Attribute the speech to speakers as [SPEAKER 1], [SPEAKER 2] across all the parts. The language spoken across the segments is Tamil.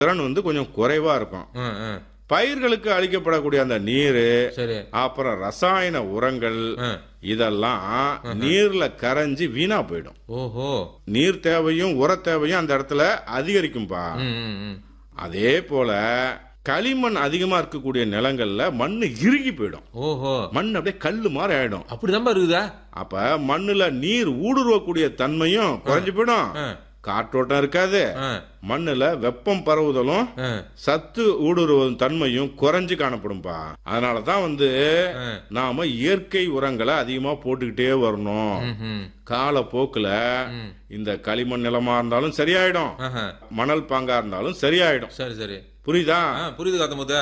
[SPEAKER 1] திறன் வந்து கொஞ்சம் குறைவா இருக்கும்
[SPEAKER 2] ம், ம்.
[SPEAKER 1] பயிர்களுக்கு அளிக்கப்படக்கூடிய அந்த நீர்
[SPEAKER 2] சரி
[SPEAKER 1] அப்புறம் ரசாயன உரங்கள்
[SPEAKER 2] ம்.
[SPEAKER 1] இதெல்லாம் நீர்ல கரைஞ்சு வீணா போயிடும்
[SPEAKER 2] ஓஹோ
[SPEAKER 1] நீர் தேவையும் உர தேவையும் அந்த இடத்துல அதிகரிக்கும்பா
[SPEAKER 2] ம், ம், ம்.
[SPEAKER 1] அதே போல களிமண் அதிகமா இருக்கக்கூடிய நிலங்கள்ல மண்ணு இறுகி போயிடும்
[SPEAKER 2] ஓஹோ
[SPEAKER 1] மண் அப்படியே கல்லு மாதிரி ஆயிடும்
[SPEAKER 2] அப்படிதான்பா இருக்குதா
[SPEAKER 1] அப்ப மண்ணுல நீர் ஊடுருவக்கூடிய தன்மையும் குறைஞ்சு போயிடும்
[SPEAKER 2] ஆ,
[SPEAKER 1] காற்றோட்டம் இருக்காது
[SPEAKER 2] ஆ,
[SPEAKER 1] மண்ணுல வெப்பம் பரவுதலும்
[SPEAKER 2] ஆ.
[SPEAKER 1] சத்து ஊடுருவதும் தன்மையும் குறைஞ்சு காணப்படும்பா அதனாலதான் வந்து
[SPEAKER 2] ஆ.
[SPEAKER 1] நாம இயற்கை உரங்களை அதிகமா போட்டுக்கிட்டே வரணும்
[SPEAKER 2] ம்ஹும்.
[SPEAKER 1] காலப்போக்குல
[SPEAKER 2] ம்.
[SPEAKER 1] இந்த களிமண் நிலமா இருந்தாலும் சரியாயிடும்
[SPEAKER 2] ஆஹா.
[SPEAKER 1] மணல் பாங்கா இருந்தாலும் சரியாயிடும்
[SPEAKER 2] சரி சரி
[SPEAKER 1] புரியுதா
[SPEAKER 2] ஆ, புரியுது காத்தமுத்த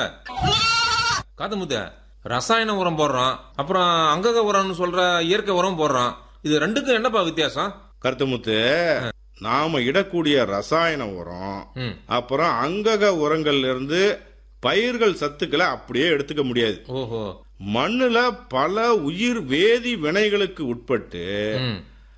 [SPEAKER 2] காத்தமுத்த ரசாயன உரம் போடுறோம் அப்புறம் அங்கக உரம்னு சொல்ற இயற்கை உரம் போடுறோம் இது ரெண்டுக்கும் என்னப்பா வித்தியாசம்
[SPEAKER 1] கருத்துமுத்து நாம இடக்கூடிய ரசாயன உரம்
[SPEAKER 2] ம்.
[SPEAKER 1] அப்புறம் அங்கக உரங்கள்ல இருந்து பயிர்கள் சத்துக்களை அப்படியே எடுத்துக்க முடியாது
[SPEAKER 2] ஓஹோ
[SPEAKER 1] மண்ணுல பல உயிர் வேதி வினைகளுக்கு உட்பட்டு
[SPEAKER 2] ம்.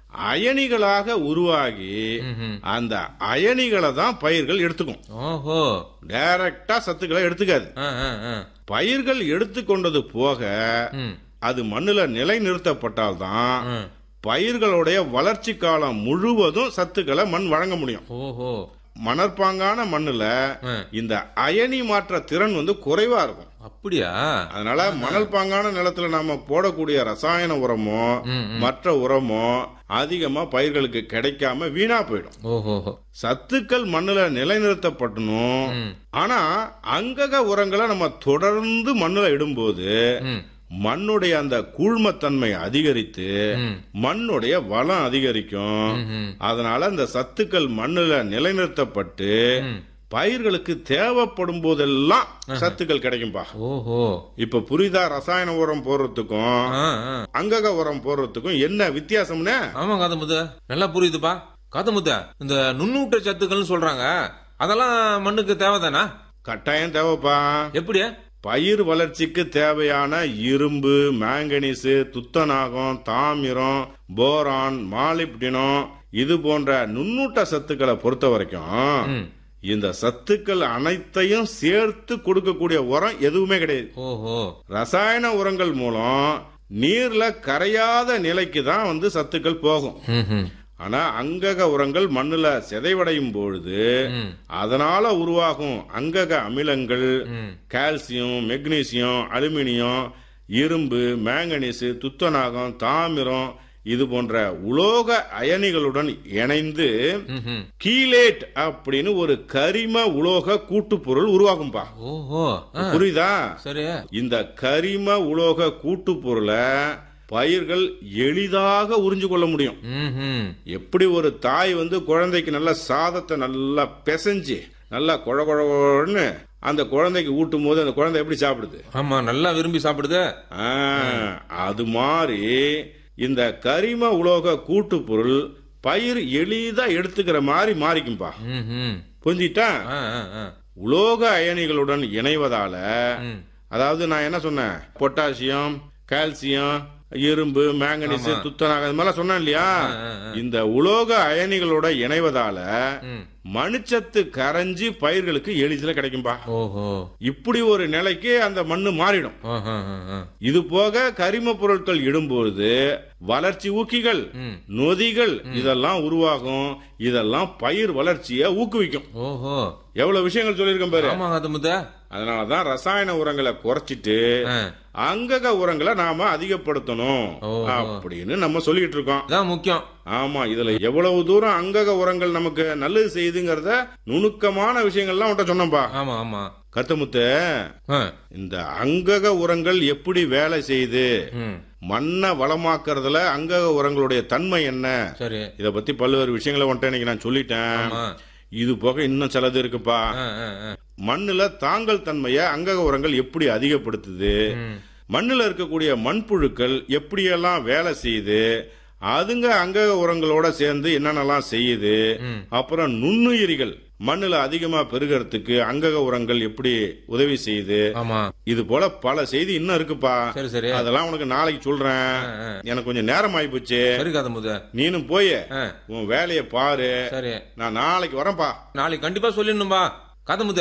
[SPEAKER 1] அயனிகளாக உருவாகி
[SPEAKER 2] ம்ஹும்.
[SPEAKER 1] அந்த அயனிகளை தான் பயிர்கள் எடுத்துக்கும்
[SPEAKER 2] ஓஹோ
[SPEAKER 1] டைரக்டா சத்துக்களை எடுத்துக்காது
[SPEAKER 2] ஆ, ஆ, ஆ.
[SPEAKER 1] பயிர்கள் எடுத்துக்கொண்டது போக
[SPEAKER 2] ம்.
[SPEAKER 1] அது மண்ணுல நிலைநிறுத்தப்பட்டால்தான்
[SPEAKER 2] ம்.
[SPEAKER 1] பயிர்களுடைய வளர்ச்சி காலம் முழுவதும் சத்துக்களை மண் வழங்க முடியும்
[SPEAKER 2] ஓஹோ
[SPEAKER 1] மணற்பாங்கான மண்ணுல
[SPEAKER 2] ஆ.
[SPEAKER 1] இந்த அயனி மாற்ற திறன் வந்து குறைவா இருக்கும்
[SPEAKER 2] அப்படியா
[SPEAKER 1] அதனால மணல் பாங்கான நிலத்துல நாம போடக்கூடிய ரசாயன உரமோ
[SPEAKER 2] ம்,
[SPEAKER 1] மற்ற உரமோ அதிகமா பயிர்களுக்கு கிடைக்காம வீணா போயிடும்
[SPEAKER 2] ஓஹோ
[SPEAKER 1] சத்துக்கள் மண்ணுல நிலைநிறுத்தப்படணும்
[SPEAKER 2] ம்.
[SPEAKER 1] ஆனா அங்கக உரங்களை நம்ம தொடர்ந்து மண்ணுல இடும்போது
[SPEAKER 2] ம்.
[SPEAKER 1] மண்ணுடைய அந்த கூழ்மத்தன்மை அதிகரித்து
[SPEAKER 2] ம்.
[SPEAKER 1] மண்ணுடைய வளம் அதிகரிக்கும்
[SPEAKER 2] ம்ஹும்.
[SPEAKER 1] அதனால அந்த சத்துக்கள் மண்ணுல நிலைநிறுத்தப்பட்டு
[SPEAKER 2] ம்.
[SPEAKER 1] பயிர்களுக்கு தேவைப்படும் போதெல்லாம் சத்துக்கள் கிடைக்கும்பா
[SPEAKER 2] ஓஹோ
[SPEAKER 1] இப்ப புரிதா ரசாயன உரம் போடுறதுக்கும்
[SPEAKER 2] ஆ, ஆ.
[SPEAKER 1] அங்கக உரம் போடுறதுக்கும் என்ன வித்தியாசம்னு
[SPEAKER 2] ஆமா காத்தமுத்த நல்லா புரியுதுப்பா காத்தமுத்த இந்த நுண்ணூட்ட சத்துக்கள்னு சொல்றாங்க அதெல்லாம் மண்ணுக்கு தேவைதானா
[SPEAKER 1] கட்டாயம் தேவைப்பா
[SPEAKER 2] எப்படி
[SPEAKER 1] பயிர் வளர்ச்சிக்கு தேவையான இரும்பு மேங்கனீசு துத்தநாகம் தாமிரம் போரான் மாலிப்டினம் இது போன்ற நுண்ணூட்ட சத்துக்களை பொறுத்த வரைக்கும்
[SPEAKER 2] ம்.
[SPEAKER 1] இந்த சத்துக்கள் அனைத்தையும் சேர்த்து கொடுக்கக்கூடிய உரம் எதுவுமே கிடையாது
[SPEAKER 2] ஓஹோ
[SPEAKER 1] ரசாயன உரங்கள் மூலம் நீர்ல கரையாத நிலைக்கு தான் வந்து சத்துக்கள் போகும்
[SPEAKER 2] ம்ஹும்.
[SPEAKER 1] ஆனா அங்கக உரங்கள் மண்ணுல சிதைவடையும் பொழுது
[SPEAKER 2] ம்.
[SPEAKER 1] அதனால உருவாகும் அங்கக அமிலங்கள்
[SPEAKER 2] ம்.
[SPEAKER 1] கால்சியம் மெக்னீசியம் அலுமினியம் இரும்பு மேங்கனீசு துத்தநாகம் தாமிரம் இது போன்ற உலோக அயனிகளுடன் இணைந்து
[SPEAKER 2] ம்ஹும்.
[SPEAKER 1] கீலேட் அப்படின்னு ஒரு கரிம உலோக கூட்டுப்பொருள் உருவாகும்பா
[SPEAKER 2] ஓஹோ ஆ,
[SPEAKER 1] புரியுதா
[SPEAKER 2] சரி
[SPEAKER 1] இந்த கரிம உலோக கூட்டுப்பொருளை பயிர்கள் எளிதாக உறிஞ்சு கொள்ள முடியும்
[SPEAKER 2] ம்ஹும்.
[SPEAKER 1] எப்படி ஒரு தாய் வந்து குழந்தைக்கு நல்ல சாதத்தை நல்லா பிசைஞ்சு நல்லா குழ குழன்னு அந்த குழந்தைக்கு ஊட்டும் போது அந்த குழந்தை எப்படி சாப்பிடுது
[SPEAKER 2] ஆமா நல்லா விரும்பி சாப்பிடுது
[SPEAKER 1] ஆ, அது மாதிரி இந்த கரிம உலோக கூட்டுப் பொருள் பயிர் எளிதா எடுத்துக்கிற மாதிரி மாறிக்கும்பா
[SPEAKER 2] ம்ஹும்.
[SPEAKER 1] புரிஞ்சிட்டா
[SPEAKER 2] ஆ, ஆ, ஆ.
[SPEAKER 1] உலோக அயனிகளுடன் இணைவதால
[SPEAKER 2] ம்.
[SPEAKER 1] அதாவது நான் என்ன சொன்னேன் பொட்டாசியம் கால்சியம் இரும்பு மேங்கனீஸ்
[SPEAKER 2] ஆமா.
[SPEAKER 1] துத்தநாகம் இது மாதிரிலாம் சொன்னேன் இல்லையா
[SPEAKER 2] ஆ, ஆ.
[SPEAKER 1] இந்த உலோக அயனிகளோட இணைவதால
[SPEAKER 2] ம்.
[SPEAKER 1] மணிச்சத்து கரைஞ்சி பயிர்களுக்கு எளிதில் கிடைக்கும்பா
[SPEAKER 2] ஓஹோ
[SPEAKER 1] இப்படி ஒரு நிலைக்கு அந்த மண்ணு மாறிடும்
[SPEAKER 2] ஆஹா, ஆஹா, ஆஹா.
[SPEAKER 1] இது போக கரிம பொருட்கள் இடும்போது வளர்ச்சி ஊக்கிகள்
[SPEAKER 2] ம்.
[SPEAKER 1] நொதிகள் இதெல்லாம் உருவாகும் இதெல்லாம் பயிர் வளர்ச்சியை ஊக்குவிக்கும்
[SPEAKER 2] ஓஹோ
[SPEAKER 1] எவ்வளவு விஷயங்கள் சொல்லியிருக்கேன் பாரு
[SPEAKER 2] ஆமா காத்தமுத்த
[SPEAKER 1] அதனாலதான் ரசாயன உரங்களை குறைச்சிட்டு
[SPEAKER 2] ஆ.
[SPEAKER 1] அங்கக உரங்களை நாம அதிகப்படுத்தணும்
[SPEAKER 2] ஓஹோ.
[SPEAKER 1] அப்படின்னு நம்ம சொல்லிட்டு இருக்கோம்
[SPEAKER 2] இதான் முக்கியம்
[SPEAKER 1] ஆமா இதுல எவ்வளவு தூரம் அங்கக உரங்கள் நமக்கு நல்லது செய்யுதுங்கிறத நுணுக்கமான விஷயங்கள்லாம் உன்ட்ட சொன்னோம்பா
[SPEAKER 2] ஆமா ஆமா
[SPEAKER 1] கத்தமுத்து
[SPEAKER 2] ஆ.
[SPEAKER 1] இந்த அங்கக உரங்கள் எப்படி வேலை செய்யுது
[SPEAKER 2] ம்.
[SPEAKER 1] மண்ணை வளமாக்குறதுல அங்கக உரங்களுடைய தன்மை என்ன
[SPEAKER 2] சரி
[SPEAKER 1] இத பத்தி பல்வேறு விஷயங்களை உன்ட்ட இன்னைக்கு நான் சொல்லிட்டேன்
[SPEAKER 2] ஆமா
[SPEAKER 1] இது போக இன்னும் சிலது இருக்குப்பா
[SPEAKER 2] ஆ, ஆ, ஆ.
[SPEAKER 1] மண்ணுல தாங்கல் தன்மையை அங்கக உரங்கள் எப்படி அதிகப்படுத்துது
[SPEAKER 2] ம்.
[SPEAKER 1] மண்ணுல இருக்கக்கூடிய மண்புழுக்கள் எப்படியெல்லாம் வேலை செய்யுது அதுங்க அங்கக உரங்களோட சேர்ந்து என்னென்னலாம் செய்யுது
[SPEAKER 2] ம்.
[SPEAKER 1] அப்புறம் நுண்ணுயிரிகள் மண்ணுல அதிகமா பெருகிறதுக்கு அங்கக உரங்கள் எப்படி உதவி செய்யுது
[SPEAKER 2] ஆமா
[SPEAKER 1] இது போல பல செய்தி இன்னும் இருக்குப்பா
[SPEAKER 2] சரி சரி
[SPEAKER 1] அதெல்லாம் உனக்கு நாளைக்கு சொல்றேன்
[SPEAKER 2] ஆ, ஆ.
[SPEAKER 1] எனக்கு கொஞ்சம் நேரம் ஆகி போச்சு
[SPEAKER 2] சரி காத்தமுத்த
[SPEAKER 1] நீனும் போய்
[SPEAKER 2] ஆ.
[SPEAKER 1] உன் வேலையை பாரு
[SPEAKER 2] சரி
[SPEAKER 1] நான் நாளைக்கு வரேன்ப்பா
[SPEAKER 2] நாளைக்கு கண்டிப்பா சொல்லிடணும்பா காத்தமுத்து